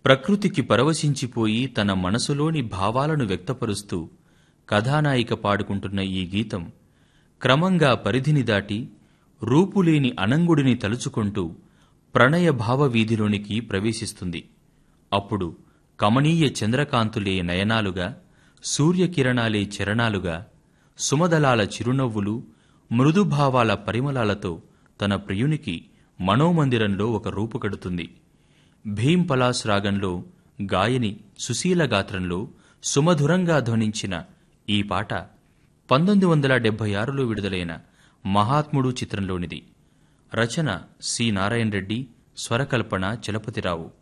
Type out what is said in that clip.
ప్రకృతికి పరవశించిపోయి తన మనసులోని భావాలను వ్యక్తపరుస్తూ కథానాయిక పాడుకుంటున్న ఈ గీతం క్రమంగా పరిధిని దాటి రూపులేని అనంగుడిని తలుచుకుంటూ ప్రణయ భావవీధిలోనికి ప్రవేశిస్తుంది అప్పుడు కమనీయ చంద్రకాంతులే నయనాలుగా సూర్యకిరణాలే చరణాలుగా సుమదలాల చిరునవ్వులు మృదుభావాల పరిమళాలతో తన ప్రియునికి మనోమందిరంలో ఒక రూపు కడుతుంది భీం పలాస్ రాగంలో గాయని సుశీల గాత్రంలో సుమధురంగా ధ్వనించిన ఈ పాట పంతొమ్మిది వందల డెబ్బై ఆరులో విడుదలైన మహాత్ముడు చిత్రంలోనిది రచన సి నారాయణ రెడ్డి స్వరకల్పన చలపతిరావు